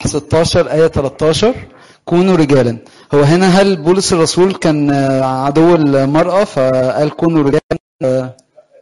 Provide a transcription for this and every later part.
16 آية 13 كونوا رجالا هو هنا هل بولس الرسول كان آه، عدو المرأة فقال كونوا رجالا آه،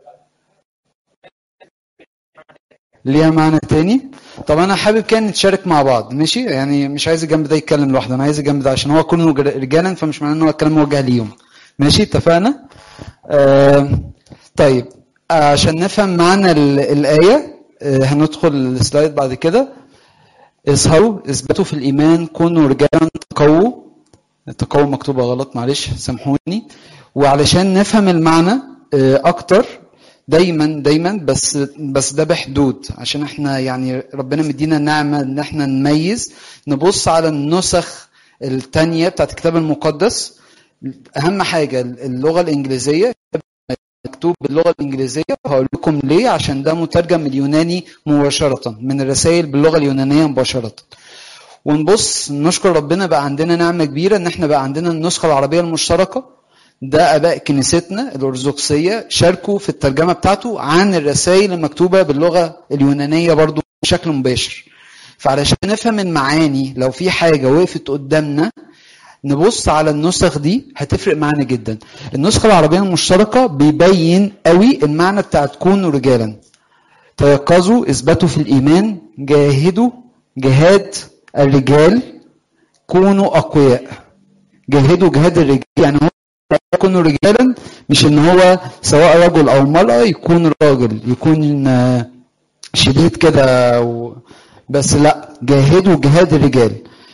ليها معنى تاني طب انا حابب كان نتشارك مع بعض ماشي يعني مش عايز الجنب ده يتكلم لوحده انا عايز الجنب ده عشان هو كونه جر- رجالا فمش معناه ان هو الكلام موجه ليهم ماشي اتفقنا آه طيب آه، عشان نفهم معنى ال- الآية آه هندخل السلايد بعد كده اظهروا اثبتوا في الإيمان كونوا رجالا تقووا التقوى مكتوبة غلط معلش سامحوني وعلشان نفهم المعنى آه، أكتر دايما دايما بس بس ده بحدود عشان احنا يعني ربنا مدينا النعمة ان احنا نميز نبص على النسخ التانية بتاعت الكتاب المقدس اهم حاجة اللغة الانجليزية مكتوب باللغة الانجليزية هقول لكم ليه عشان ده مترجم من اليوناني مباشرة من الرسائل باللغة اليونانية مباشرة ونبص نشكر ربنا بقى عندنا نعمة كبيرة ان احنا بقى عندنا النسخة العربية المشتركة ده اباء كنيستنا الارثوذكسيه شاركوا في الترجمه بتاعته عن الرسائل المكتوبه باللغه اليونانيه برضو بشكل مباشر فعلشان نفهم المعاني لو في حاجه وقفت قدامنا نبص على النسخ دي هتفرق معانا جدا النسخه العربيه المشتركه بيبين قوي المعنى بتاع كونوا رجالا تيقظوا اثبتوا في الايمان جاهدوا جهاد الرجال كونوا اقوياء جاهدوا جهاد الرجال يعني هو يكونوا رجالا مش ان هو سواء رجل او امراه يكون راجل يكون آه، شديد كده و- بس لا جاهدوا جهاد الرجال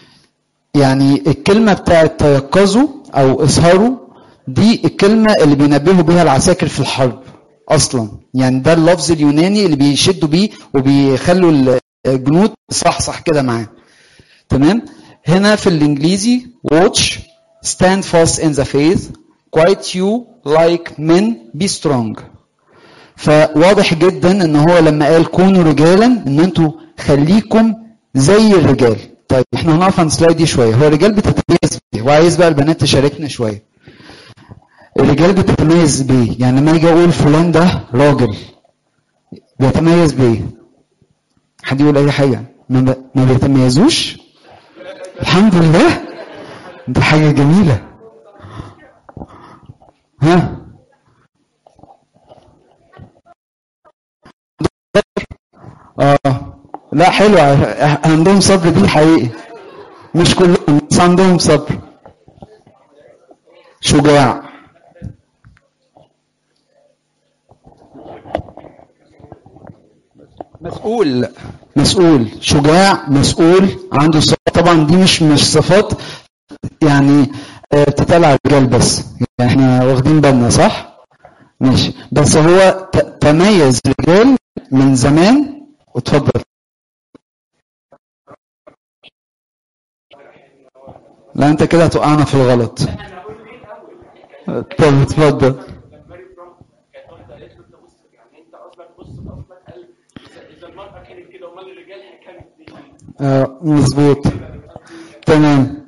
يعني الكلمه بتاعت تيقظوا او اسهروا دي الكلمه اللي بينبهوا بيها العساكر في الحرب اصلا يعني ده اللفظ اليوناني اللي بيشدوا بيه وبيخلوا الجنود صح صح كده معاه تمام هنا في الانجليزي watch stand fast in the faith quiet you like men be strong فواضح جدا ان هو لما قال كونوا رجالا ان انتوا خليكم زي الرجال طيب احنا هنقف عند السلايد دي شويه هو الرجال بتتميز بايه وعايز بقى البنات تشاركنا شويه الرجال بتتميز بايه يعني لما اجي اقول فلان ده راجل بيتميز بايه حد يقول اي حاجه ما, ب... ما بيتميزوش الحمد لله دي حاجه جميله ها اه لا حلو عندهم صبر دي حقيقي مش كلهم بس عندهم صبر شجاع مسؤول مسؤول شجاع مسؤول عنده صفات طبعا دي مش مش صفات يعني آه، بتتقال على الرجال بس يعني احنا واخدين بالنا صح ماشي بس هو ت- تميز الرجال من زمان واتفضل لا انت كده هتوقعنا في الغلط طب اتفضل آه مظبوط تمام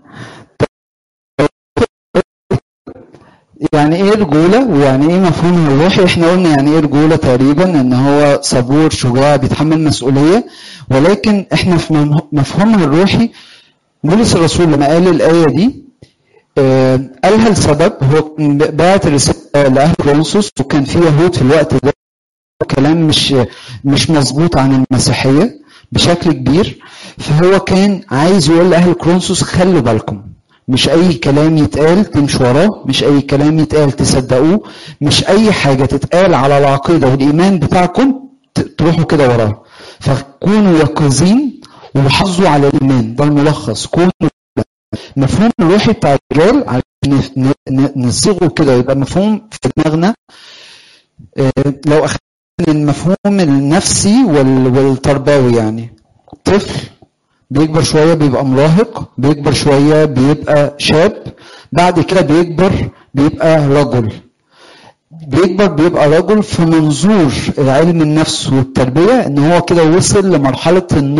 يعني ايه رجولة ويعني ايه مفهوم الروحي احنا قلنا يعني ايه رجولة تقريبا ان هو صبور شجاع بيتحمل مسؤولية ولكن احنا في مم- مفهومها الروحي بولس الرسول لما قال الآية دي آه، قالها لسبب هو بعت الرسالة لأهل كورنثوس وكان في يهود في الوقت ده كلام مش مش مظبوط عن المسيحية بشكل كبير فهو كان عايز يقول لأهل كورنثوس خلوا بالكم مش أي كلام يتقال تمشوا وراه مش أي كلام يتقال تصدقوه مش أي حاجة تتقال على العقيدة والإيمان بتاعكم ت- تروحوا كده وراه فكونوا يقظين وحافظوا على الإيمان ده الملخص كونوا المفهوم الروحي بتاع الرجال عشان ن- ن- نصيغه كده يبقى مفهوم في دماغنا آه، لو أخذنا المفهوم النفسي وال- والتربوي يعني طفل بيكبر شوية بيبقى مراهق بيكبر شوية بيبقى شاب بعد كده بيكبر بيبقى رجل بيكبر بيبقى رجل في منظور علم النفس والتربية ان هو كده وصل لمرحلة النضج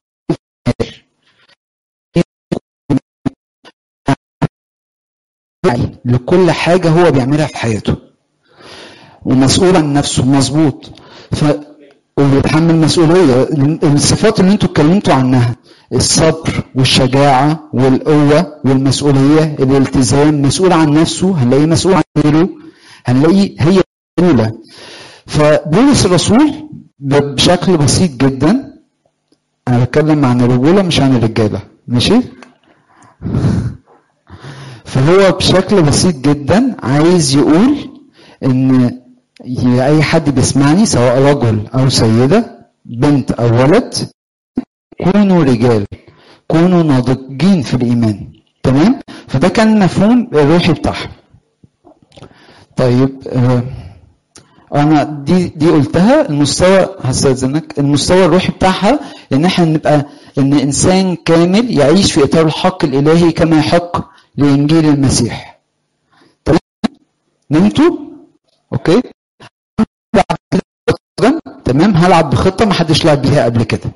لكل حاجة هو بيعملها في حياته ومسؤول عن نفسه مظبوط ف وبيتحمل مسؤولية الصفات اللي انتوا اتكلمتوا عنها الصبر والشجاعة والقوة والمسؤولية الالتزام مسؤول عن نفسه هنلاقيه مسؤول عن غيره هنلاقيه هي الأولى فبولس الرسول بشكل بسيط جدا أنا بتكلم عن الرجولة مش عن الرجالة ماشي فهو بشكل بسيط جدا عايز يقول ان اي حد بيسمعني سواء رجل او سيده بنت او ولد كونوا رجال كونوا ناضجين في الايمان تمام فده كان مفهوم الروحي بتاعهم طيب آه انا دي دي قلتها المستوى هستاذنك المستوى الروحي بتاعها ان احنا نبقى ان انسان كامل يعيش في اطار الحق الالهي كما يحق لانجيل المسيح تمام نمتوا اوكي تمام هلعب بخطه ما حدش لعب بيها قبل كده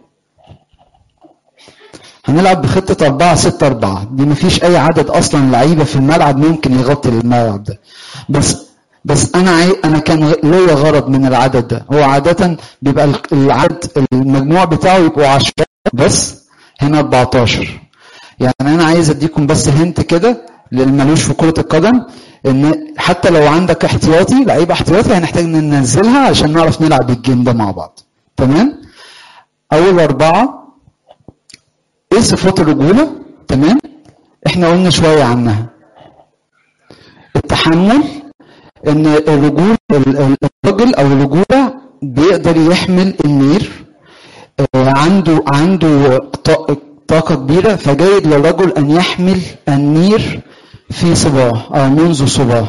هنلعب بخطة 4 6 4 دي مفيش أي عدد أصلا لعيبة في الملعب ممكن يغطي الملعب ده بس بس أنا عاي... أنا كان ليا غرض من العدد ده هو عادة بيبقى العدد المجموع بتاعه يبقوا 10 بس هنا 14 يعني أنا عايز أديكم بس هنت كده للملوش في كرة القدم إن حتى لو عندك احتياطي لعيبة احتياطي هنحتاج ننزلها عشان نعرف نلعب الجيم ده مع بعض تمام أول أربعة ايه صفات الرجولة تمام احنا قلنا شوية عنها التحمل ان الرجول الراجل او الرجولة بيقدر يحمل النير عنده عنده طاقة كبيرة فجيد للرجل ان يحمل النير في صباه او منذ صباه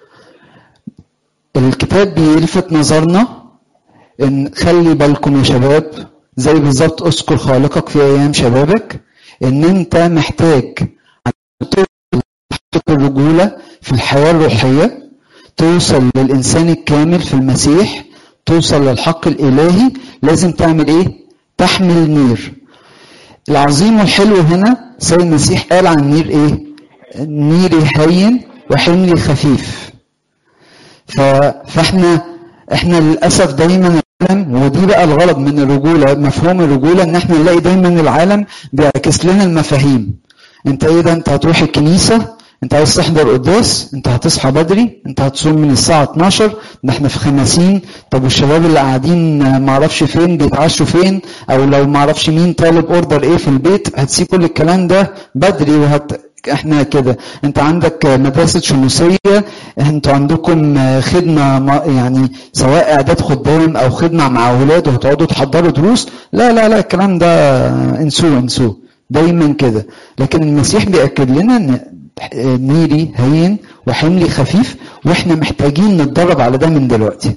الكتاب بيلفت نظرنا ان خلي بالكم يا شباب زي بالظبط اذكر خالقك في ايام شبابك ان انت محتاج الرجوله في الحياه الروحيه توصل للانسان الكامل في المسيح توصل للحق الالهي لازم تعمل ايه تحمل نير العظيم والحلو هنا سيد المسيح قال عن النير ايه نيري هين وحملي خفيف ف... فاحنا احنا للاسف دايما العالم ودي بقى الغلط من الرجوله مفهوم الرجوله ان احنا نلاقي دايما العالم بيعكس لنا المفاهيم انت ايه ده انت هتروح الكنيسه انت عايز تحضر قداس انت هتصحى بدري انت هتصوم من الساعه 12 ده احنا في خمسين طب والشباب اللي قاعدين ما اعرفش فين بيتعشوا فين او لو ما اعرفش مين طالب اوردر ايه في البيت هتسيب كل الكلام ده بدري وهت احنا كده انت عندك مدرسة شموسية انتوا عندكم خدمة يعني سواء اعداد خدام او خدمة مع اولاد وهتقعدوا تحضروا دروس لا لا لا الكلام ده انسوه انسوه دايما كده لكن المسيح بيأكد لنا ان نيري هين وحملي خفيف واحنا محتاجين نتدرب على ده من دلوقتي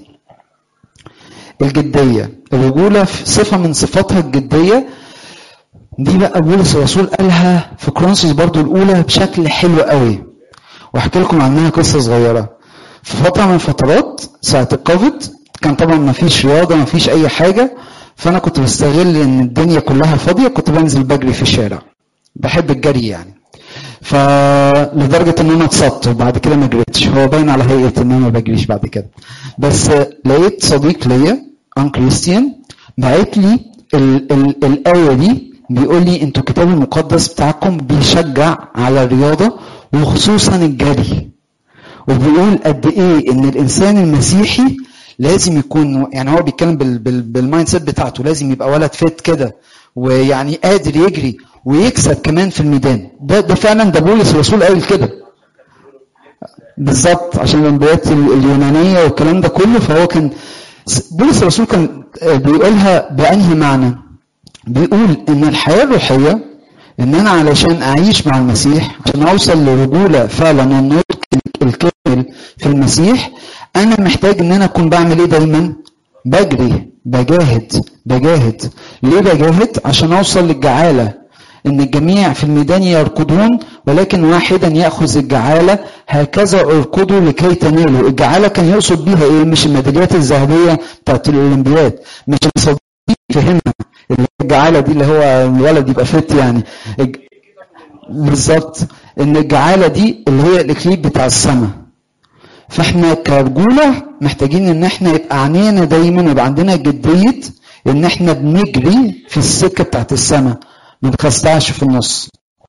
الجدية الرجولة صفة من صفاتها الجدية دي بقى بولس الرسول قالها في كرونسوس برضو الأولى بشكل حلو قوي واحكي لكم عنها قصة صغيرة في فترة من الفترات ساعة الكوفيد كان طبعا ما فيش رياضة ما فيش أي حاجة فأنا كنت بستغل إن الدنيا كلها فاضية كنت بنزل بجري في الشارع بحب الجري يعني فلدرجة إن أنا اتصبت وبعد كده ما جريتش هو باين على هيئة إن أنا ما بجريش بعد كده بس لقيت صديق ليا أن كريستيان بعت لي ال- ال- الآية دي بيقول لي انتوا الكتاب المقدس بتاعكم بيشجع على الرياضة وخصوصا الجري وبيقول قد ايه ان الانسان المسيحي لازم يكون يعني هو بيتكلم بال بال بالمايند سيت بتاعته لازم يبقى ولد فيت كده ويعني قادر يجري ويكسب كمان في الميدان ده ده فعلا ده بولس الرسول قال كده بالظبط عشان الانبياءات اليونانيه والكلام ده كله فهو كان بولس الرسول كان بيقولها بانهي معنى بيقول ان الحياه الروحيه ان انا علشان اعيش مع المسيح عشان اوصل لرجوله فعلا النور الكامل في المسيح انا محتاج ان انا اكون بعمل ايه دايما بجري بجاهد بجاهد ليه بجاهد عشان اوصل للجعاله ان الجميع في الميدان يركضون ولكن واحدا ياخذ الجعاله هكذا اركضوا لكي تنالوا الجعاله كان يقصد بيها ايه مش الميداليات الذهبيه بتاعت الاولمبياد مش الصديق فهمها اللي هي الجعاله دي اللي هو الولد يبقى فت يعني بالظبط ان الجعاله دي اللي هي الاكليب بتاع السماء فاحنا كرجوله محتاجين ان احنا يبقى عينينا دايما يبقى عندنا جديه ان احنا بنجري في السكه بتاعت السماء ما تخستعش في النص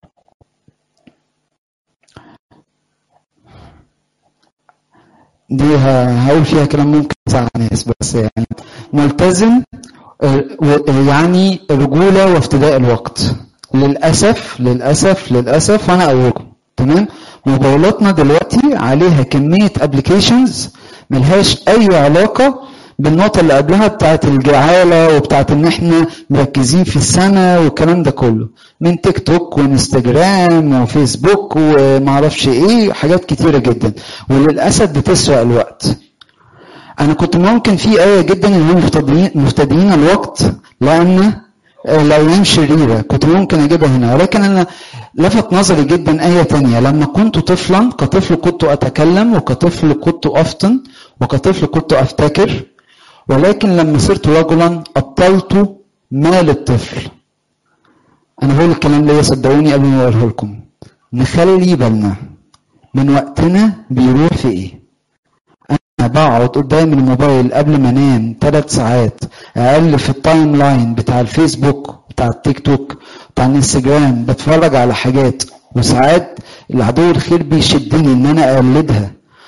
دي ه- هقول فيها كلام ممكن يزعل ناس بس يعني ملتزم آه، و- يعني رجولة وافتداء الوقت للأسف للأسف للأسف وأنا أقولكم تمام موبايلاتنا دلوقتي عليها كمية ابلكيشنز ملهاش أي علاقة بالنقطة اللي قبلها بتاعت الجعالة وبتاعت إن إحنا مركزين في السنة والكلام ده كله من تيك توك وانستجرام وفيسبوك ومعرفش إيه حاجات كتيرة جدا وللأسف بتسرق الوقت انا كنت ممكن في ايه جدا اللي هم مفتدين مفتدين الوقت لان الايام شريره كنت ممكن اجيبها هنا ولكن انا لفت نظري جدا ايه تانية لما كنت طفلا كطفل كنت اتكلم وكطفل كنت افطن وكطفل كنت افتكر ولكن لما صرت رجلا ابطلت مال الطفل انا بقول الكلام ده صدقوني قبل ما اقوله لكم نخلي بالنا من وقتنا بيروح في ايه انا بقعد قدام الموبايل قبل ما انام ثلاث ساعات اقل في التايم لاين بتاع الفيسبوك بتاع التيك توك بتاع الانستجرام بتفرج على حاجات وساعات العدو الخير بيشدني ان انا اقلدها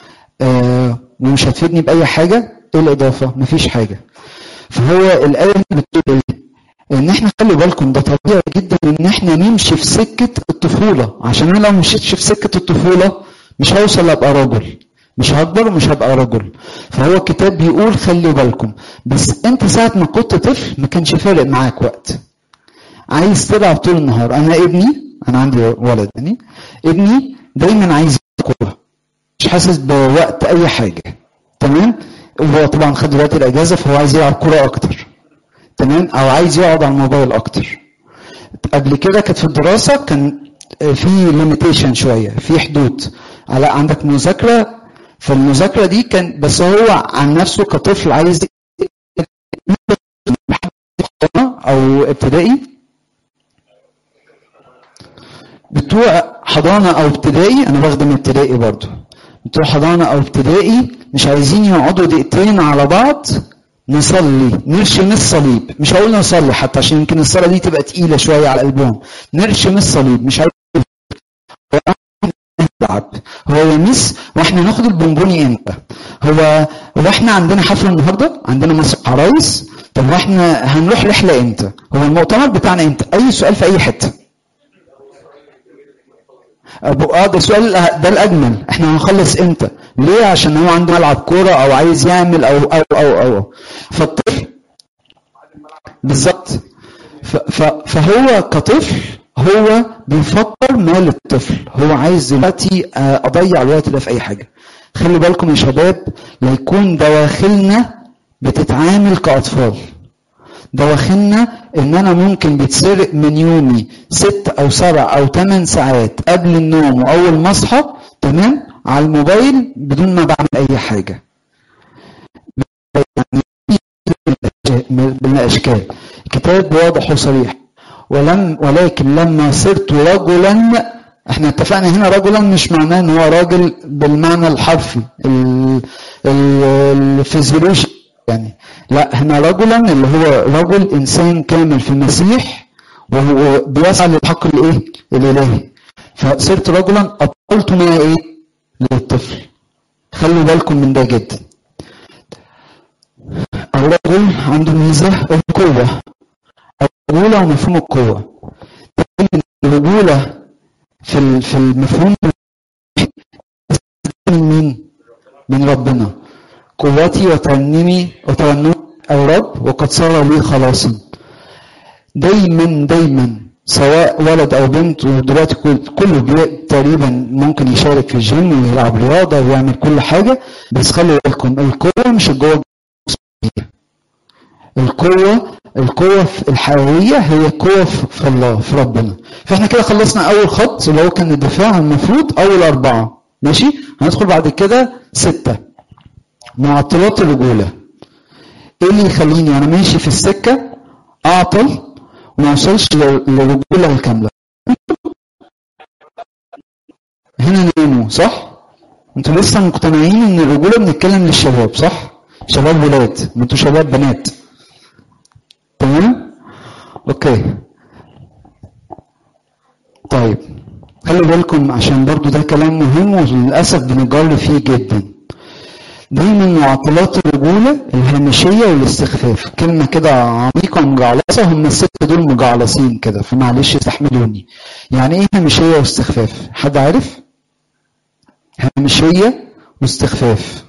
آه ومش هتفيدني باي حاجه ايه الاضافه مفيش حاجه فهو الايه اللي بتقول ايه ان احنا خلي بالكم ده طبيعي جدا ان احنا نمشي في سكه الطفوله عشان انا لو مشيتش في سكه الطفوله مش هوصل ابقى راجل مش هكبر ومش هبقى رجل فهو الكتاب بيقول خلي بالكم بس انت ساعة ما كنت طفل ما كانش فارق معاك وقت عايز تلعب طول النهار انا ابني انا عندي ولد يعني ابني دايما عايز كوره مش حاسس بوقت اي حاجه تمام وهو طبعا خد دلوقتي الاجازه فهو عايز يلعب كوره اكتر تمام او عايز يقعد على الموبايل اكتر قبل كده كانت في الدراسه كان في ليميتيشن شويه في حدود على عندك مذاكره فالمذاكره دي كان بس هو عن نفسه كطفل عايز او ابتدائي بتوع حضانه او ابتدائي انا باخده من ابتدائي برضو بتوع حضانه او ابتدائي مش عايزين يقعدوا دقيقتين على بعض نصلي نرشم الصليب مش هقول نصلي حتى عشان يمكن الصلاه دي تبقى تقيله شويه على قلبهم نرشم الصليب مش عايز نلعب هو يا ميس واحنا ناخد البونبوني امتى هو هو احنا عندنا حفله النهارده عندنا مسرح عرايس طب واحنا هنروح رحله امتى هو المؤتمر بتاعنا امتى اي سؤال في اي حته أبو اه ده سؤال ده الاجمل احنا هنخلص امتى ليه عشان هو عنده ملعب كوره او عايز يعمل او او او او فالطفل بالظبط فهو كطفل هو بيفكر مال الطفل هو عايز دلوقتي اضيع الوقت ده في اي حاجه خلي بالكم يا شباب لا يكون دواخلنا بتتعامل كاطفال دواخلنا ان انا ممكن بيتسرق من يومي ست او سبع او ثمان ساعات قبل النوم واول ما اصحى تمام على الموبايل بدون ما بعمل اي حاجه من الاشكال الكتاب واضح وصريح ولم ولكن لما صرت رجلا احنا اتفقنا هنا رجلا مش معناه ان هو راجل بالمعنى الحرفي الفيزيولوجي يعني لا هنا رجلا اللي هو رجل انسان كامل في المسيح وهو بيسعى للحق الايه الالهي فصرت رجلا ابطلت ما ايه للطفل خلوا بالكم من ده جدا الرجل عنده ميزه القوه الرجوله ومفهوم القوه الرجوله في في المفهوم من مين من ربنا قوتي وترنمي وترنم الرب وقد صار لي خلاصا دايما دايما سواء ولد او بنت ودلوقتي كله تقريبا ممكن يشارك في الجيم ويلعب رياضه ويعمل كل حاجه بس خلي بالكم القوه مش الجوه القوه القوه الحقيقيه هي القوه في الله في ربنا فاحنا كده خلصنا اول خط اللي هو كان الدفاع المفروض اول اربعه ماشي هندخل بعد كده سته معطلات الرجولة ايه اللي يخليني وانا ماشي في السكة اعطل وما اوصلش للرجولة الكاملة هنا ناموا صح انتوا لسه مقتنعين ان الرجولة بنتكلم للشباب صح شباب ولاد انتوا شباب بنات تمام اوكي خلي بالكم عشان برضو ده كلام مهم وللأسف بنجر فيه جدا دايما معطلات الرجولة الهامشية والاستخفاف كلمة كده عميقة ومجعلصة هم الستة دول مجعلصين كده فمعلش استحملوني يعني ايه هامشية واستخفاف حد عارف هامشية واستخفاف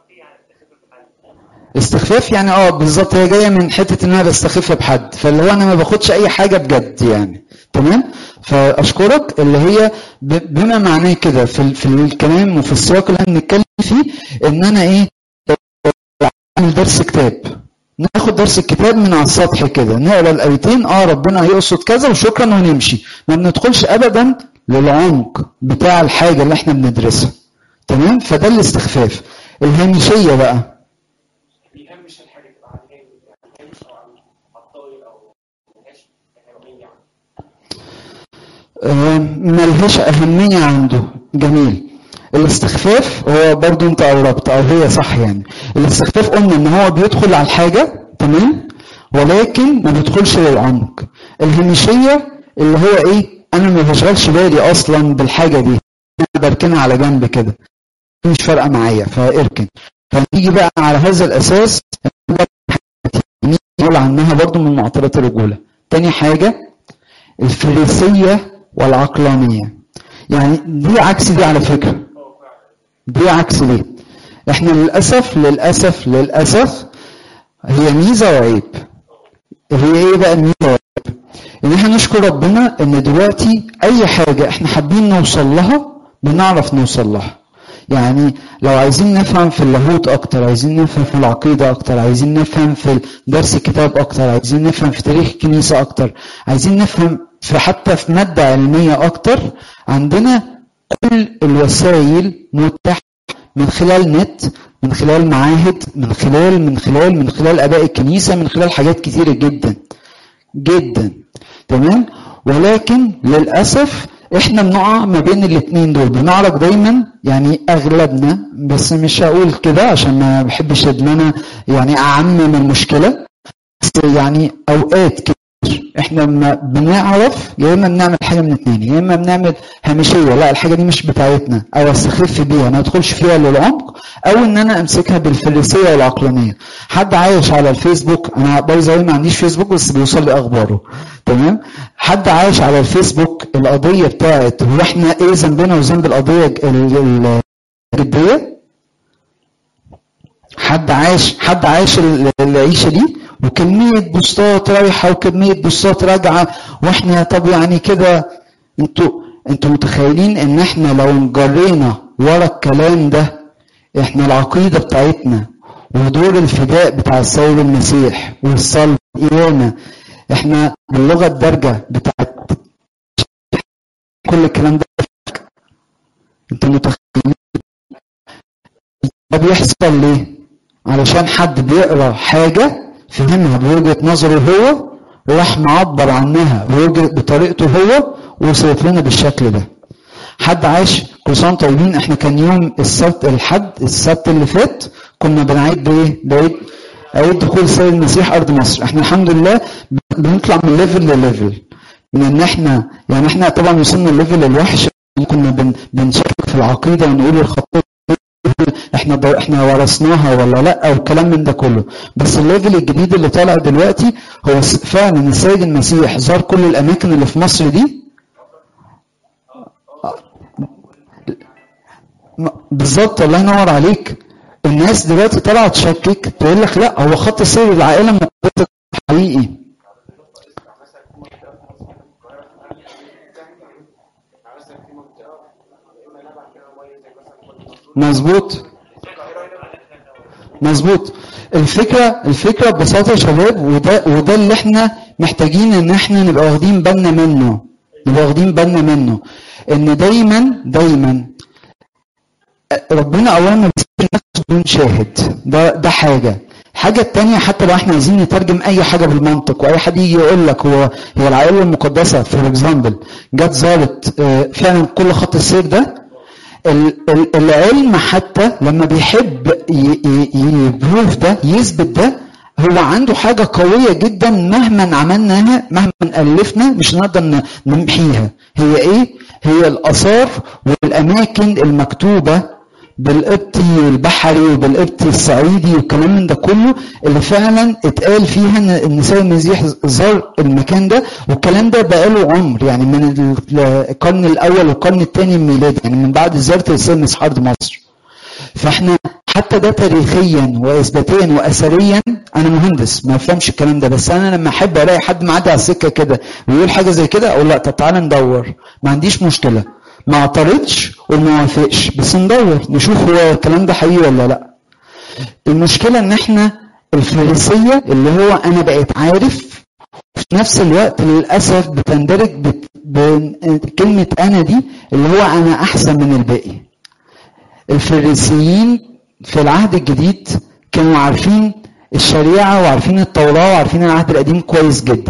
استخفاف يعني اه بالظبط هي جايه من حته ان انا بستخف بحد فاللي هو انا ما باخدش اي حاجه بجد يعني تمام فاشكرك اللي هي ب- بما معناه كده في ال- في الكلام وفي السياق اللي احنا بنتكلم فيه ان انا ايه اعمل درس كتاب ناخد درس الكتاب من على السطح كده نقرا الايتين اه ربنا هيقصد كذا وشكرا ونمشي ما بندخلش ابدا للعمق بتاع الحاجه اللي احنا بندرسها تمام فده الاستخفاف الهامشيه بقى بيهمش الحاجه تبقى على الهامش يعني هامش او على الطاير او ملهاش اهميه يعني آه، ملهاش أهمية عنده جميل الاستخفاف هو برضو انت قربت او هي صح يعني الاستخفاف قلنا ان هو بيدخل على الحاجة تمام ولكن ما بيدخلش للعمق الهامشية اللي هو ايه انا ما بشغلش بالي اصلا بالحاجة دي انا بركنها على جنب كده مش فارقة معايا فاركن فنيجي بقى على هذا الاساس نقول عنها برضو من معطلات الرجولة تاني حاجة الفريسية والعقلانية يعني دي عكس دي على فكرة دي عكس دي احنا للأسف للأسف للأسف هي ميزة وعيب هي ايه بقى الميزة وعيب ان احنا نشكر ربنا ان دلوقتي اي حاجة احنا حابين نوصل لها بنعرف نوصل لها يعني لو عايزين نفهم في اللاهوت اكتر عايزين نفهم في العقيدة اكتر عايزين نفهم في درس الكتاب اكتر عايزين نفهم في تاريخ الكنيسة اكتر عايزين نفهم في حتى في مادة علمية اكتر عندنا كل الوسائل متاحة من خلال نت من خلال معاهد من خلال من خلال من خلال اباء الكنيسة من خلال حاجات كتيرة جدا جدا تمام ولكن للاسف احنا بنقع ما بين الاثنين دول بنعرف دايما يعني اغلبنا بس مش هقول كده عشان ما بحبش ان انا يعني اعمم المشكله بس يعني اوقات كتير احنا لما بنعرف يا اما بنعمل حاجه من اتنين يا اما بنعمل هامشيه لا الحاجه دي مش بتاعتنا او استخف بيها ما ادخلش فيها للعمق او ان انا امسكها بالفلسيه والعقلانيه حد عايش على الفيسبوك انا باي ذا ما عنديش فيسبوك بس بيوصل لي اخباره تمام حد عايش على الفيسبوك القضيه بتاعت هو احنا ايه ذنبنا وذنب القضيه ال- ال- الجديه حد عايش حد عايش ال- العيشه دي وكميه بوستات رايحه وكميه بوستات راجعه واحنا طب يعني كده انتوا انتوا متخيلين ان احنا لو انجرينا ورا الكلام ده احنا العقيده بتاعتنا ودور الفداء بتاع السيد المسيح والصلب والقيامه احنا باللغه الدارجه بتاعت كل الكلام ده انتوا متخيلين ده بيحصل ليه؟ علشان حد بيقرا حاجه فهمها بوجهه نظره هو وراح معبر عنها بوجهه بطريقته هو ووصلت لنا بالشكل ده. حد عاش كل سنه وانتم طيبين احنا كان يوم السبت الحد السبت اللي فات كنا بنعيد بايه؟ بعيد عيد دخول السيد المسيح ارض مصر، احنا الحمد لله بنطلع من ليفل لليفل من ان احنا يعني احنا طبعا وصلنا الليفل الوحش كنا بن بنشكك في العقيده ونقول الخطوط احنا ب... احنا ورثناها ولا لا والكلام من ده كله بس الليفل الجديد اللي طالع دلوقتي هو س- فعلا السيد المسيح زار كل الاماكن اللي في مصر دي م- بالظبط الله ينور عليك الناس دلوقتي طالعه تشكك تقول لك لا هو خط سير العائله المقدسه حقيقي يعني مثلا في منطقه يا اما نبع فيها ميه زي مثلا كل منطقه مظبوط مظبوط الفكره الفكره ببساطه يا شباب وده وده اللي احنا محتاجين ان احنا نبقى واخدين بالنا منه نبقى واخدين بالنا منه ان دايما دايما ربنا اولا ما بيسيبش نفسه بدون شاهد ده ده حاجه الحاجة التانية حتى لو احنا عايزين نترجم أي حاجة بالمنطق وأي حد يجي يقول لك هو هي العائلة المقدسة فور اكزامبل جت زارت آه، فعلا كل خط السير ده ال- ال- العلم حتى لما بيحب يبروف ده يثبت ده هو عنده حاجة قوية جدا مهما عملناها مهما ألفنا مش هنقدر ن- نمحيها هي إيه؟ هي الآثار والأماكن المكتوبة بالقبطي البحري وبالقبطي الصعيدي والكلام من ده كله اللي فعلا اتقال فيها ان ان سيد المسيح زار المكان ده والكلام ده بقاله عمر يعني من ال- القرن الاول والقرن الثاني الميلادي يعني من بعد زياره السيد المسيح ارض مصر. فاحنا حتى ده تاريخيا واثباتيا واثريا انا مهندس ما افهمش الكلام ده بس انا لما احب الاقي حد معدي على السكه كده ويقول حاجه زي كده اقول لا طب تعالى ندور ما عنديش مشكله ما اعترضش وما وافقش بس ندور نشوف هو الكلام ده حقيقي ولا لا المشكله ان احنا الفارسيه اللي هو انا بقيت عارف في نفس الوقت للاسف بتندرج بت- بكلمه انا دي اللي هو انا احسن من الباقي الفريسيين في العهد الجديد كانوا عارفين الشريعة وعارفين التوراة وعارفين العهد القديم كويس جدا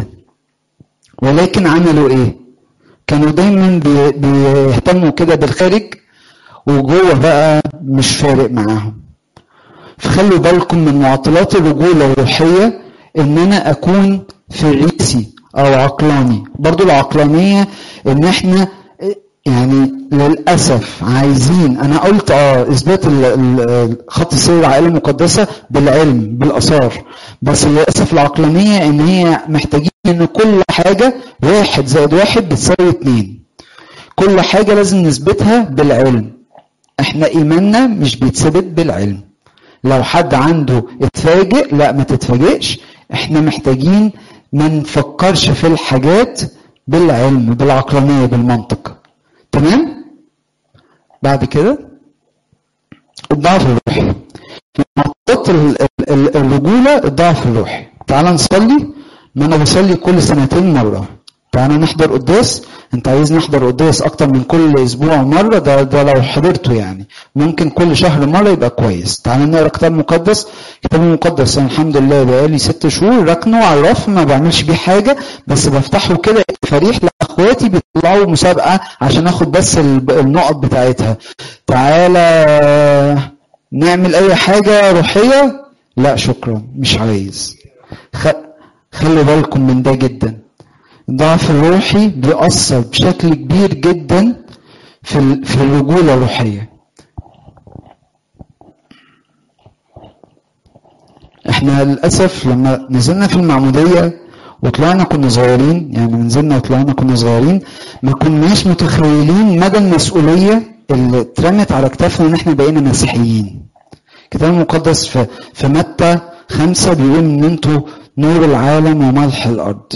ولكن عملوا ايه كانوا دايما بي- بيهتموا كده بالخارج وجوه بقى مش فارق معاهم فخلوا بالكم من معطلات الرجولة الروحية ان انا اكون فريسي او عقلاني برضو العقلانية ان احنا يعني للاسف عايزين انا قلت اه اثبات ال- ال- خط سير العائله المقدسه بالعلم بالاثار بس للاسف العقلانيه ان هي محتاجين ان كل حاجه واحد زائد واحد بتساوي اتنين كل حاجه لازم نثبتها بالعلم احنا ايماننا مش بيتثبت بالعلم لو حد عنده اتفاجئ لا ما تتفاجئش احنا محتاجين ما نفكرش في الحاجات بالعلم بالعقلانيه بالمنطق تمام بعد كده الضعف الروحي معطلات ال- ال- ال- الرجوله الضعف الروحي تعال نصلي ما انا بصلي كل سنتين مره تعالى نحضر قداس انت عايز نحضر قداس اكتر من كل اسبوع مره ده ده لو حضرته يعني ممكن كل شهر مره يبقى كويس تعالى نقرا كتاب مقدس كتاب المقدس انا الحمد لله بقالي ست شهور راكنه على الرف ما بعملش بيه حاجه بس بفتحه كده فريح لاخواتي بيطلعوا مسابقه عشان اخد بس ال- النقط بتاعتها تعالى نعمل اي حاجه روحيه لا شكرا مش عايز خ... خلي بالكم من ده جدا الضعف الروحي بيأثر بشكل كبير جدا في ال- في الرجوله الروحيه احنا للاسف لما نزلنا في المعموديه وطلعنا كنا صغيرين يعني نزلنا وطلعنا كنا صغيرين ما كناش متخيلين مدى المسؤوليه اللي اترمت على كتافنا ان احنا بقينا مسيحيين الكتاب المقدس في في متى خمسة بيقول ان انتوا نور العالم وملح الارض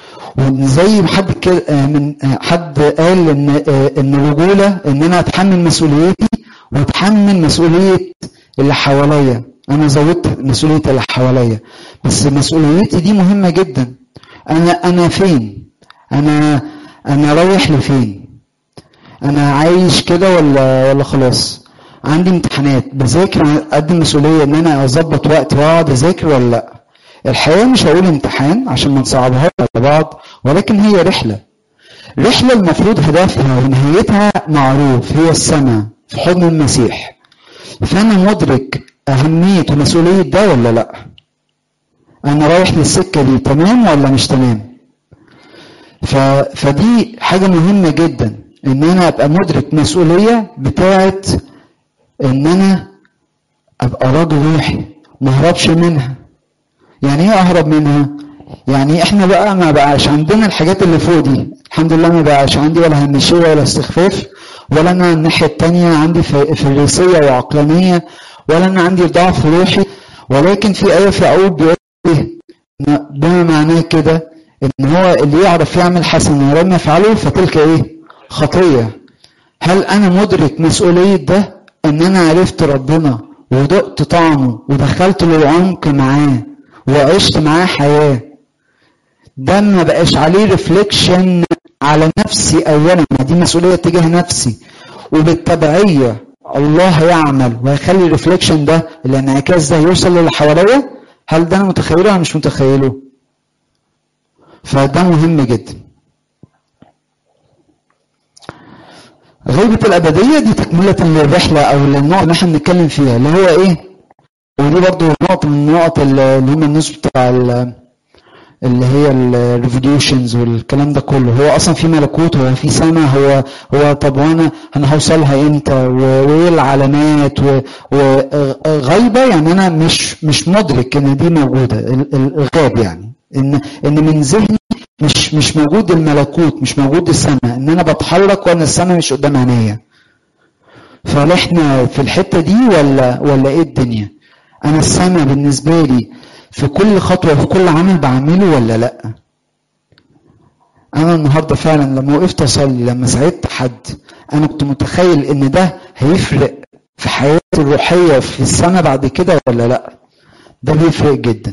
وزي ما حد كده آه، من آه، حد قال ان آه، ان الرجوله ان انا اتحمل مسؤوليتي واتحمل مسؤوليه اللي حواليا انا زودت مسؤوليه اللي حواليا بس مسؤوليتي دي مهمه جدا انا انا فين انا انا رايح لفين انا عايش كده ولا ولا خلاص عندي امتحانات بذاكر قد المسؤوليه ان انا اظبط وقت واقعد اذاكر ولا لا الحياه مش هقول امتحان عشان ما نصعبهاش على بعض ولكن هي رحله رحله المفروض هدفها ونهايتها معروف هي السماء في حضن المسيح فانا مدرك اهميه ومسؤوليه ده ولا لا انا رايح للسكه دي تمام ولا مش تمام ف... فدي حاجه مهمه جدا ان انا ابقى مدرك مسؤوليه بتاعت ان انا ابقى راجل روحي ما اهربش منها يعني ايه اهرب منها يعني احنا بقى ما بقاش عندنا الحاجات اللي فوق دي الحمد لله ما بقاش عندي ولا همشيه ولا استخفاف ولا انا الناحيه التانية عندي ف- فريسيه وعقلانيه ولا انا عندي ضعف روحي ولكن في ايه في يعقوب بيقول ايه إن بما معناه كده ان هو اللي يعرف يعمل حسن ولم يفعله فتلك ايه خطيه هل انا مدرك مسؤوليه ده ان انا عرفت ربنا ودقت طعمه ودخلت للعمق معاه وعشت معاه حياه ده ما بقاش عليه ريفليكشن على نفسي اولا ما دي مسؤوليه تجاه نفسي وبالتبعيه الله يعمل ويخلي الريفليكشن ده الانعكاس ده يوصل للي حواليا هل ده انا متخيله ولا مش متخيله فده مهم جدا غيبة الأبدية دي تكملة للرحلة أو للنقطة اللي احنا بنتكلم فيها اللي هو إيه؟ ودي برضو نقطة من النقط اللي هم الناس بتاع ال- اللي هي الريفوليوشنز والكلام ده كله هو اصلا في ملكوت هو في سماء هو هو طب وانا انا هوصلها امتى و- وايه العلامات و- وغايبه يعني انا مش مش مدرك ان دي موجوده ال- ال- الغاب يعني ان ان من ذهني مش مش موجود الملكوت مش موجود السماء ان انا بتحرك وانا السماء مش قدام عينيا فهل احنا في الحته دي ولا ولا ايه الدنيا انا السماء بالنسبه لي في كل خطوه وفي كل عمل بعمله ولا لا انا النهارده فعلا لما وقفت اصلي لما ساعدت حد انا كنت متخيل ان ده هيفرق في حياتي الروحيه في السماء بعد كده ولا لا ده بيفرق جدا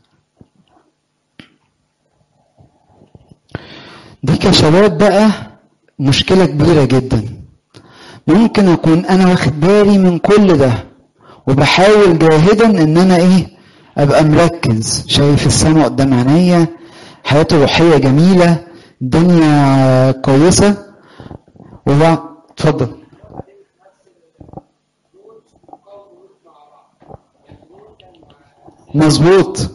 دي كشباب بقى مشكلة كبيرة جدا ممكن أكون أنا واخد بالي من كل ده وبحاول جاهدا إن أنا إيه أبقى مركز شايف السماء قدام عينيا حياتي الروحية جميلة الدنيا كويسة وبعد اتفضل مظبوط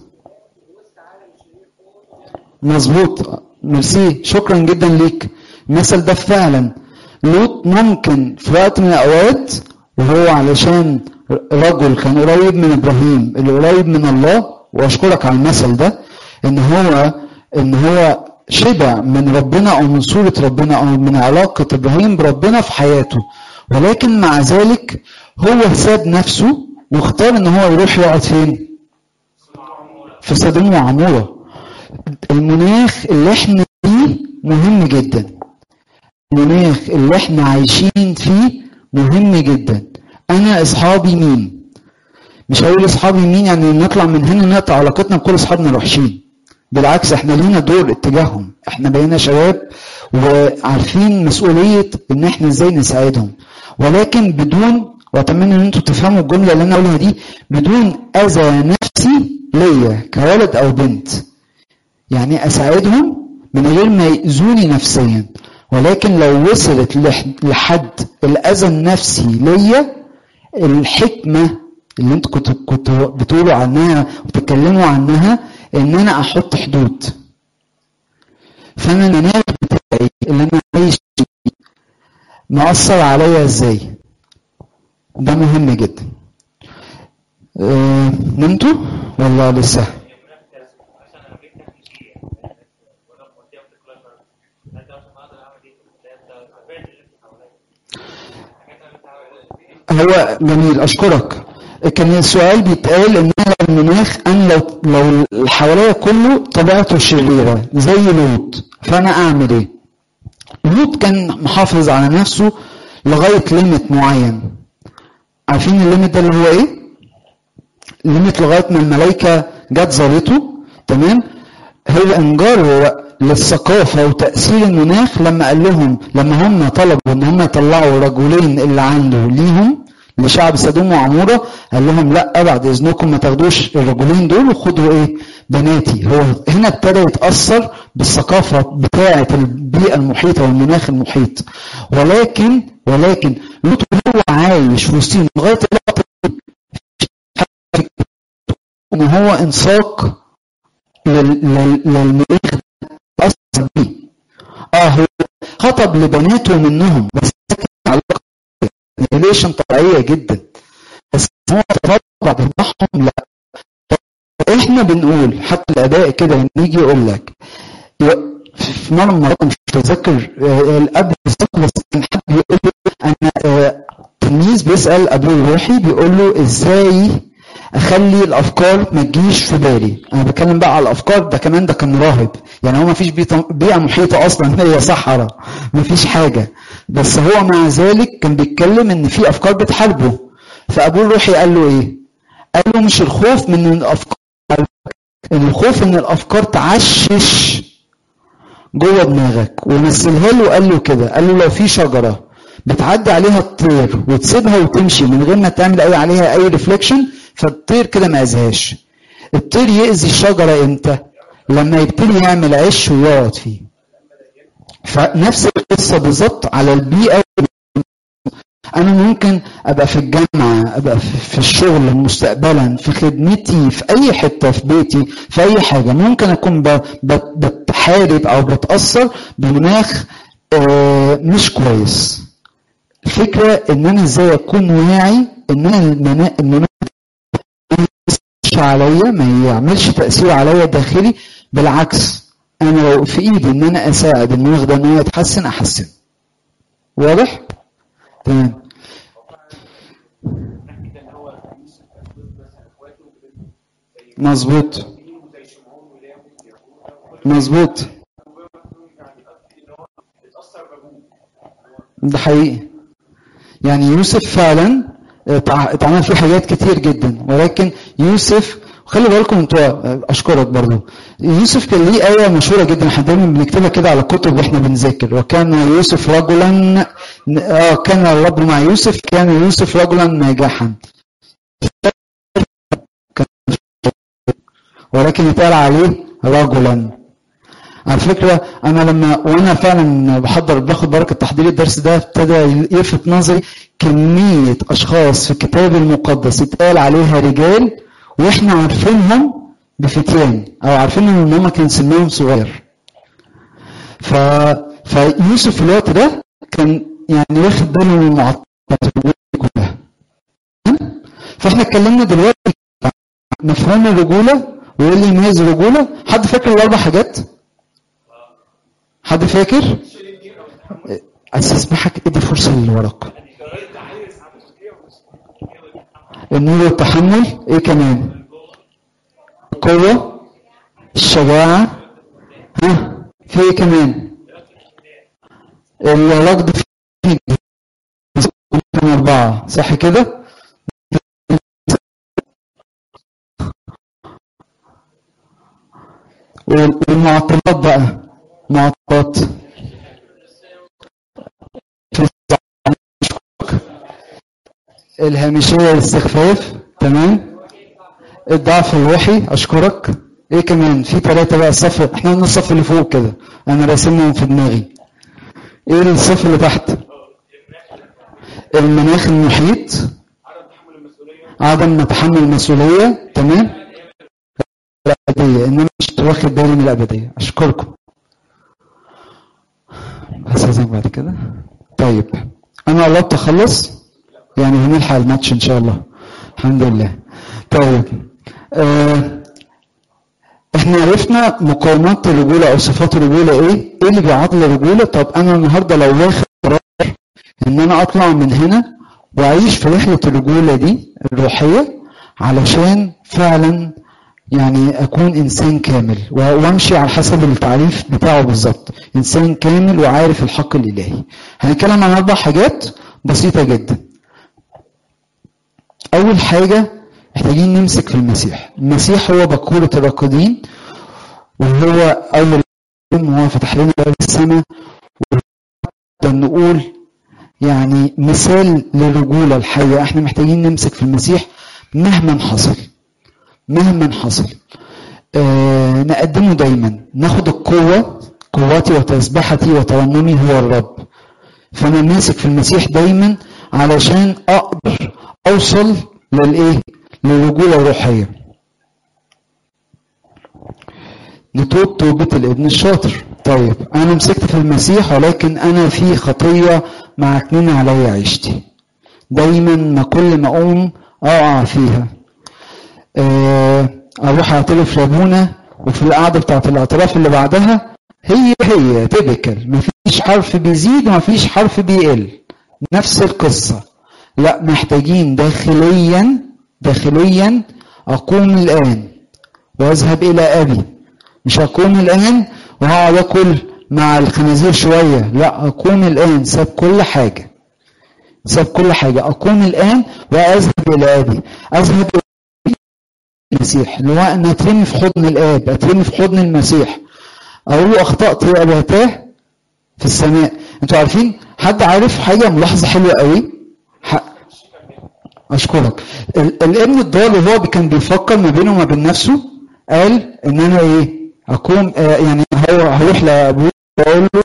مظبوط ميرسي شكرا جدا ليك المثل ده فعلا لوط ممكن في وقت من الاوقات وهو علشان رجل كان قريب من ابراهيم اللي قريب من الله واشكرك على المثل ده ان هو ان هو شبع من ربنا او من صورة ربنا او من علاقة ابراهيم بربنا في حياته ولكن مع ذلك هو ساب نفسه واختار ان هو يروح يقعد فين في سدوم وعمورة المناخ اللي احنا فيه مهم جدا المناخ اللي احنا عايشين فيه مهم جدا انا اصحابي مين مش هقول اصحابي مين يعني نطلع من هنا نقطع علاقتنا بكل اصحابنا الوحشين بالعكس احنا لينا دور اتجاههم احنا بقينا شباب وعارفين مسؤولية ان احنا ازاي نساعدهم ولكن بدون واتمنى ان انتوا تفهموا الجملة اللي انا اقولها دي بدون اذى نفسي ليا كولد او بنت يعني اساعدهم من غير ما يأذوني نفسيا ولكن لو وصلت لح- لحد الاذى النفسي ليا الحكمه اللي انتوا كنتوا كنتوا بتقولوا عنها وبتتكلموا عنها ان انا احط حدود فانا المناخ بتاعي اللي انا عايش فيه مأثر عليا ازاي ده مهم جدا آه، نمتوا ولا لسه هو جميل اشكرك كان السؤال بيتقال ان انا المناخ انا لو لو اللي حواليا كله طبيعته شريره زي لوط فانا اعمل ايه؟ لوط كان محافظ على نفسه لغايه ليميت معين عارفين الليميت ده اللي هو ايه؟ ليميت لغايه ما الملائكه جت زارته تمام؟ هو انجار للثقافه وتاثير المناخ لما قال لهم لما هم طلبوا ان هم يطلعوا رجلين اللي عنده ليهم لشعب سدوم وعموره قال لهم لا بعد اذنكم ما تاخدوش الرجلين دول وخدوا ايه بناتي هو هنا ابتدى يتاثر بالثقافه بتاعه البيئه المحيطه والمناخ المحيط ولكن ولكن لوط هو عايش وسطهم لغايه اللقطه دي ان هو انساق لل- لل- للمناخ اثر بيه اه هو خطب لبناته منهم بس ده كان علاقه ريليشن طبيعيه جدا بس هو تطبع بمعهم لا احنا بنقول حتى الاداء كده لما يجي يقول لك ي- في مره من المرات مش متذكر آه، الاب بالظبط بس كان حد بيقول له انا آه، تلميذ بيسال ابوه الروحي بيقول له ازاي اخلي الافكار ما تجيش في بالي انا بتكلم بقى على الافكار ده كمان ده كان راهب يعني هو ما فيش بيئه بيئة محيطه اصلا هي صحراء ما فيش حاجه بس هو مع ذلك كان بيتكلم ان في افكار بتحاربه فابوه الروحي قال له ايه قال له مش الخوف من الافكار ان الخوف ان الافكار تعشش جوه دماغك ومثلها له وقال له كده قال له لو في شجره بتعدي عليها الطير وتسيبها وتمشي من غير ما تعمل اي عليها اي ريفليكشن فالطير كده ما اذاهاش الطير يأذي الشجره امتى لما يبتدي يعمل عش ويقعد فيه فنفس القصه بالظبط على البيئه انا ممكن ابقى في الجامعه لما ابقى في في الشغل مستقبلا في خدمتي في اي حته في بيتي في اي حاجه ممكن اكون ب- ب- بتحارب او بتاثر بمناخ آه، مش كويس الفكره ان انا ازاي اكون واعي ان انا المنا- المناخ ما يأثرش عليا ما يعملش تاثير عليا داخلي بالعكس انا لو في ايدي ان انا اساعد المناخ ده ان هو يتحسن احسن واضح تمام كده ان هو يوسف كان ضد مثلا اخواته زي مظبوط زي شمعون ولاوي ويهوذا مظبوط يعني قصدي ان هو اتاثر بابوه ده حقيقي يعني يوسف فعلا اتع- اتعمل فيه حاجات كتير جدا ولكن يوسف خلي بالكم انتوا اشكرك برضو يوسف كان ليه ايه مشهوره جدا احنا دايما بنكتبها كده على الكتب واحنا بنذاكر وكان يوسف رجلا اه كان الرب مع يوسف كان يوسف رجلا ناجحا ولكن اتقال عليه رجلا على فكرة أنا لما وأنا فعلا بحضر باخد بركة تحضير الدرس ده ابتدى يلفت نظري كمية أشخاص في الكتاب المقدس اتقال عليها رجال وإحنا عارفينهم بفتيان أو عارفين إن هم كان سنهم صغير. ف... فيوسف في الوقت ده كان يعني واخد باله من المعطلات الرجولة كلها. فإحنا اتكلمنا دلوقتي عن مفهوم الرجولة وإيه اللي يميز الرجولة؟ حد فاكر الأربع حاجات؟ حد فاكر؟ استسمحك ادي فرصة للي وراك. النور والتحمل ايه كمان؟ القوة الشجاعة ها في ايه كمان؟ الركض في كان أربعة صح كده؟ والمعطلات بقى معطلات في الهامشية والاستخفاف تمام الضعف الروحي أشكرك إيه كمان في ثلاثة بقى الصف إحنا قلنا الصف اللي فوق كده أنا راسمهم في دماغي إيه الصف اللي تحت المناخ المحيط عدم تحمل المسؤولية تمام الأبدية إن أنا مش واخد بالي من الأبدية أشكركم هستاذنك بعد كده طيب أنا قربت أخلص يعني هنلحق الماتش إن شاء الله الحمد لله طيب آه احنا عرفنا مقاومات الرجولة أو صفات الرجولة إيه؟ إيه اللي بيعطل الرجولة؟ طب أنا النهاردة لو واخد قرار إن أنا أطلع من هنا وأعيش في رحلة الرجولة دي الروحية علشان فعلا يعني اكون انسان كامل وامشي على حسب التعريف بتاعه بالظبط انسان كامل وعارف الحق الالهي هنتكلم عن اربع حاجات بسيطه جدا اول حاجه محتاجين نمسك في المسيح المسيح هو بكورة الراكدين وهو اول هو فتح لنا باب السماء نقول يعني مثال للرجوله الحيه احنا محتاجين نمسك في المسيح مهما حصل مهما حصل آه نقدمه دايما ناخد القوة قوتي وتسبحتي وترنمي هو الرب فأنا ماسك في المسيح دايما علشان أقدر أوصل للإيه؟ للرجولة الروحية نتوب توبة الابن الشاطر طيب أنا مسكت في المسيح ولكن أنا في خطية معكنين عليا عيشتي دايما ما كل ما أقوم أقع فيها اروح اعترف لابونا وفي القعده بتاعت الاعتراف اللي بعدها هي هي تيبيكال مفيش حرف بيزيد ومفيش حرف بيقل نفس القصه لا محتاجين داخليا داخليا اقوم الان واذهب الى ابي مش اقوم الان وهقعد اكل مع الخنازير شويه لا اقوم الان ساب كل حاجه ساب كل حاجه اقوم الان واذهب الى ابي اذهب المسيح اللي هو ان اترمي في حضن الاب اترمي في حضن المسيح اقول له اخطات يا اباتاه في السماء انتوا عارفين حد عارف حاجه ملاحظه حلوه قوي ح... اشكرك ال... الابن الضال وهو كان بيفكر ما بينه وما بين نفسه قال ان انا ايه اقوم آه يعني هو هروح لابوه واقول له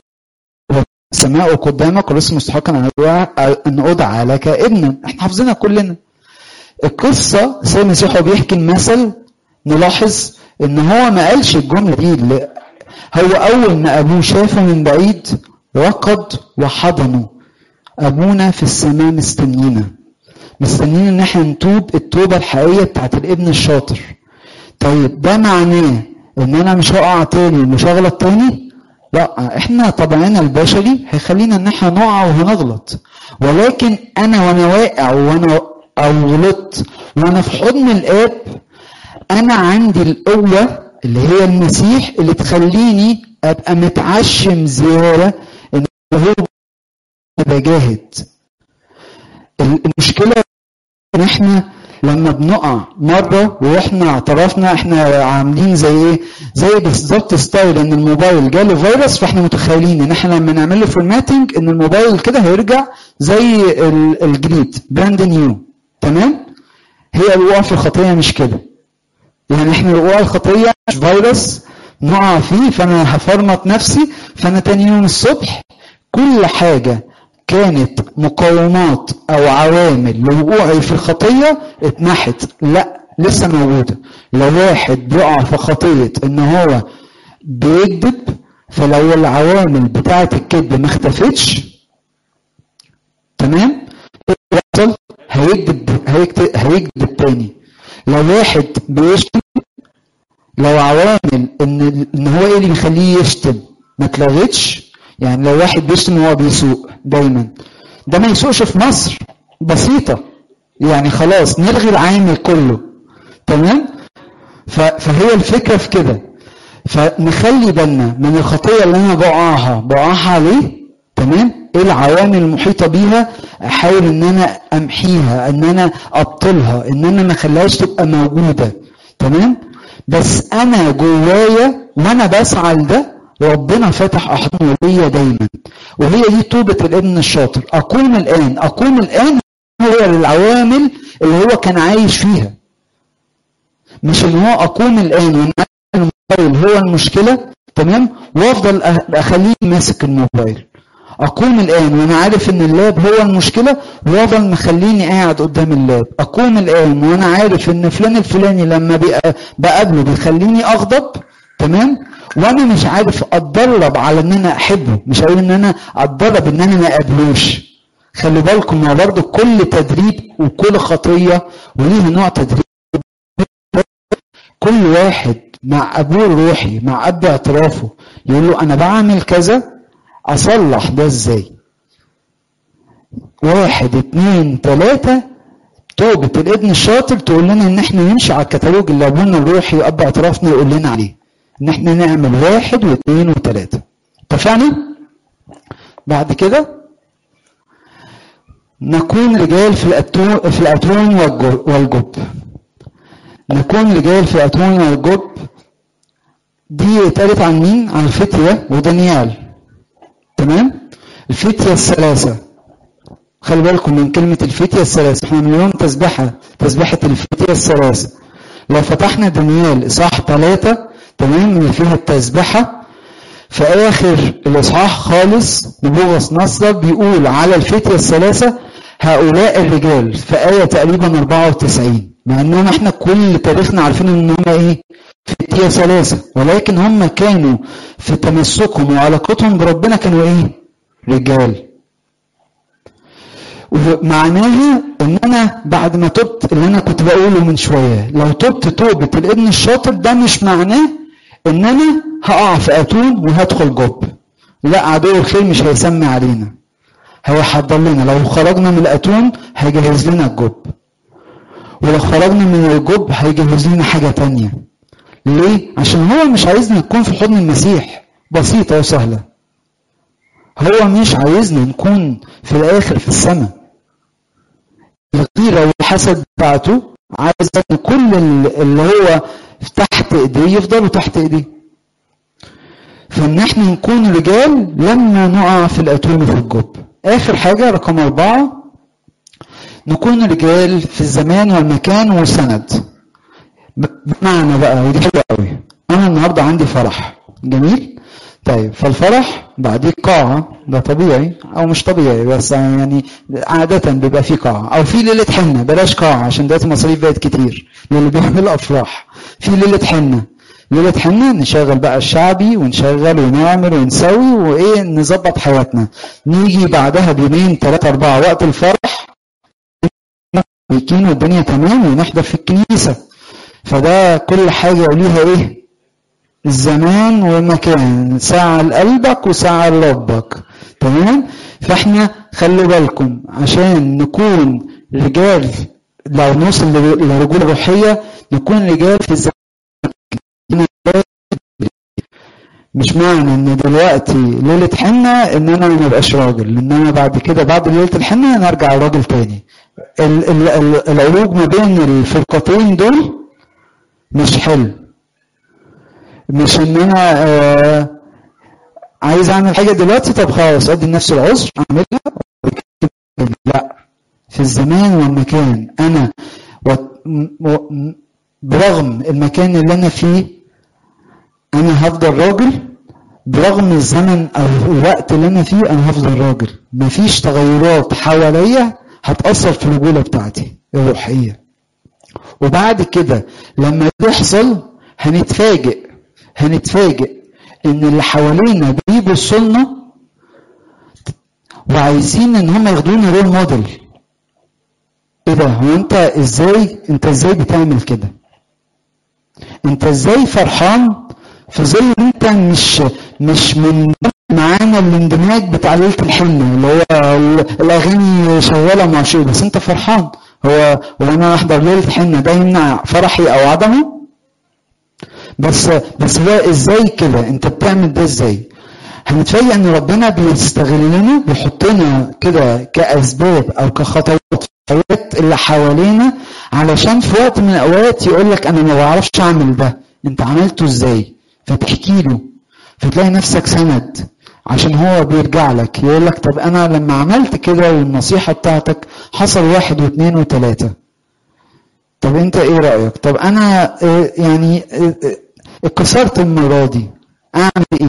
السماء قدامك ولسه مستحقا ان ادعى لك ابنا احنا حافظينها كلنا القصة سيد المسيح هو بيحكي المثل نلاحظ ان هو ما قالش الجملة دي اللي هو اول ما ابوه شافه من بعيد ركض وحضنه ابونا في السماء مستنينا مستنيين ان احنا نتوب التوبة الحقيقية بتاعت الابن الشاطر طيب ده معناه ان انا مش هقع تاني ومش هغلط تاني لا احنا طبعنا البشري هيخلينا ان احنا نقع وهنغلط ولكن انا وانا واقع وانا او غلطت وانا في حضن الاب انا عندي القوة اللي هي المسيح اللي تخليني ابقى متعشم زيادة ان هو بجاهد المشكلة ان احنا لما بنقع مرة واحنا اعترفنا احنا عاملين زي ايه زي بالظبط ستايل ان الموبايل جاله فيروس فاحنا متخيلين ان احنا لما نعمل له فورماتنج ان الموبايل كده هيرجع زي الجديد براند نيو تمام هي الوقوع في الخطية مش كده يعني احنا الوقوع الخطية مش فيروس نقع فيه فانا هفرمط نفسي فانا تاني يوم الصبح كل حاجة كانت مقومات او عوامل لوقوعي في الخطية اتمحت لا لسه موجودة لو واحد بيقع في خطية ان هو بيكذب فلو العوامل بتاعة الكذب ما اختفتش تمام يحصل هيكذب هيكذب هيكذب تاني لو واحد بيشتم لو عوامل ان ان هو ايه اللي بيخليه يشتم ما اتلغتش يعني لو واحد بيشتم وهو بيسوق دايما ده ما يسوقش في مصر بسيطة يعني خلاص نلغي العامل كله تمام فهي الفكرة في كده فنخلي بالنا من الخطية اللي انا بقعها بقعها عليه تمام ايه العوامل المحيطة بيها احاول ان انا امحيها ان انا ابطلها ان انا ما اخليهاش تبقى موجودة تمام بس انا جوايا وانا بسعى لده ربنا فتح احضانه ليا دايما وهي دي توبة الابن الشاطر اقوم الان اقوم الان هو العوامل اللي هو كان عايش فيها مش ان هو اقوم الان وان الموبايل هو المشكلة تمام وافضل اخليه ماسك الموبايل اقوم الان وانا عارف ان اللاب هو المشكله وافضل مخليني قاعد قدام اللاب اقوم الان وانا عارف ان فلان الفلاني لما بقابله بيخليني اغضب تمام وانا مش عارف اتدرب على ان انا احبه مش هقول ان انا اتدرب ان انا ما اقابلوش خلي بالكم ما برضه كل تدريب وكل خطيه وليه نوع تدريب كل واحد مع ابوه الروحي مع اب اعترافه يقول له انا بعمل كذا اصلح ده ازاي واحد اتنين تلاتة توبة الابن الشاطر تقول لنا ان احنا نمشي على الكتالوج اللي ابونا الروحي اب اعترافنا يقول لنا عليه ان احنا نعمل واحد واثنين وثلاثة اتفقنا بعد كده نكون رجال في الأتون في الأتون والجب نكون رجال في الأتون والجب دي اتقالت عن مين؟ عن فتية ودانيال تمام؟ الفتية الثلاثة خلي بالكم من كلمة الفتية الثلاثة احنا اليوم تسبحة تسبحة الفتية الثلاثة لو فتحنا دانيال إصحاح ثلاثة تمام اللي فيها التسبحة في آخر الإصحاح خالص نبوغس نصر بيقول على الفتية الثلاثة هؤلاء الرجال في آية تقريبا 94 مع انهم احنا كل تاريخنا عارفين ان هم ايه فتية ثلاثة ولكن هم كانوا في تمسكهم وعلاقتهم بربنا كانوا ايه رجال ومعناها ان انا بعد ما تبت اللي انا كنت بقوله من شوية لو تبت توبة الابن الشاطر ده مش معناه ان انا هقع في اتون وهدخل جب لا عدو الخير مش هيسمي علينا هيحضر لنا لو خرجنا من الاتون هيجهز لنا الجب ولو خرجنا من الجب هيجهز لنا حاجة تانية ليه؟ عشان هو مش عايزنا نكون في حضن المسيح بسيطة وسهلة هو مش عايزنا نكون في الآخر في السماء الغيرة والحسد بتاعته عايز ان كل اللي هو تحت ايديه يفضلوا تحت ايديه فان احنا نكون رجال لما نقع في الاتون في الجب اخر حاجة رقم اربعة نكون رجال في الزمان والمكان والسند بمعنى بقى ودي حلوة قوي انا النهاردة عندي فرح جميل طيب فالفرح بعديه قاعة ده طبيعي أو مش طبيعي بس يعني عادة بيبقى في قاعة أو في ليلة حنة بلاش قاعة عشان دلوقتي المصاريف بقت كتير للي بيعمل أفراح في ليلة حنة ليلة حنة نشغل بقى الشعبي ونشغل ونعمل ونسوي وإيه نظبط حياتنا نيجي بعدها بيومين ثلاثة أربعة وقت الفرح ويكون والدنيا تمام ونحضر في الكنيسة فده كل حاجة وليها إيه الزمان والمكان ساعة لقلبك وساعة لربك تمام فاحنا خلوا بالكم عشان نكون رجال لو نوصل لرجولة روحية نكون رجال في الزمان مش معنى ان دلوقتي ليلة حنة ان انا ما بقاش راجل ان انا بعد كده بعد ليلة الحنة انا ارجع راجل تاني ال- ال- ال- العروج ما بين الفرقتين دول مش حلو مش ان انا آه عايز اعمل حاجه دلوقتي طب خلاص ادي لنفسي العذر اعملها لا في الزمان والمكان انا و... و... برغم المكان اللي انا فيه انا هفضل راجل برغم الزمن او الوقت اللي انا فيه انا هفضل راجل مفيش تغيرات حواليا هتاثر في الرجوله بتاعتي الروحيه وبعد كده لما تحصل هنتفاجئ هنتفاجئ ان اللي حوالينا بيبصوا لنا وعايزين ان هم ياخدونا رول موديل ايه ده هو انت ازاي انت ازاي بتعمل كده انت ازاي فرحان في ظل انت مش مش من معانا الاندماج بتاع ليله الحنه اللي هو الاغاني شغاله مع شيء بس انت فرحان هو وانا احضر ليله الحنه ده يمنع فرحي او عدمه بس بس ده ازاي كده انت بتعمل ده ازاي هنتفاجئ ان ربنا بيستغلنا بيحطنا كده كاسباب او كخطوات في الحياه اللي حوالينا علشان في وقت من الاوقات يقول لك انا ما بعرفش اعمل ده انت عملته ازاي فتحكي له فتلاقي نفسك سند عشان هو بيرجع لك يقول لك طب انا لما عملت كده والنصيحه بتاعتك حصل واحد واثنين وثلاثه طب انت ايه رايك طب انا اه يعني اه اتكسرت المره دي اعمل ايه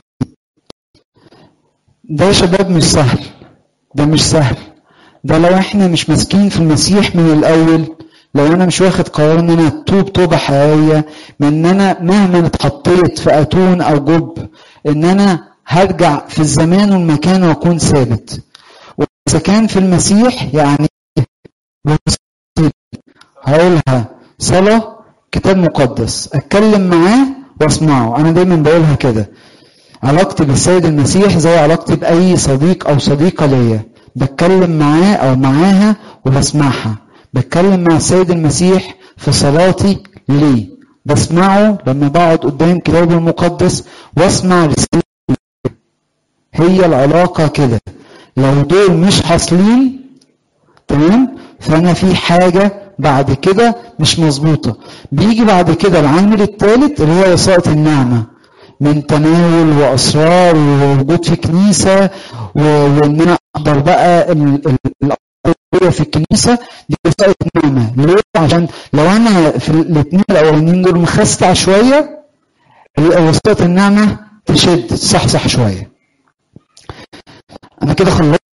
ده يا شباب مش سهل ده مش سهل ده لو احنا مش ماسكين في المسيح من الاول لو انا مش واخد قرار ان انا اتوب توبه حقيقيه من ان انا مهما اتحطيت في اتون او جب ان انا هرجع في الزمان والمكان واكون ثابت واذا كان في المسيح يعني هقولها صلاه كتاب مقدس اتكلم معاه واسمعه انا دايما بقولها كده علاقتي بالسيد المسيح زي علاقتي باي صديق او صديقه ليا بتكلم معاه او معاها وبسمعها بتكلم مع السيد المسيح في صلاتي ليه بسمعه لما بقعد قدام كتابه المقدس واسمع رسالة هي العلاقة كده لو دول مش حاصلين تمام فانا في حاجة بعد كده مش مظبوطة بيجي بعد كده العامل الثالث اللي هو وسائط النعمة من تناول واسرار ووجود في كنيسة وان انا احضر بقى الأرضية في الكنيسة دي وسائط نعمة ليه؟ عشان لو انا في الاثنين الاولانيين دول مخستع شوية وسائط النعمة تشد تصحصح شوية انا كده خلصت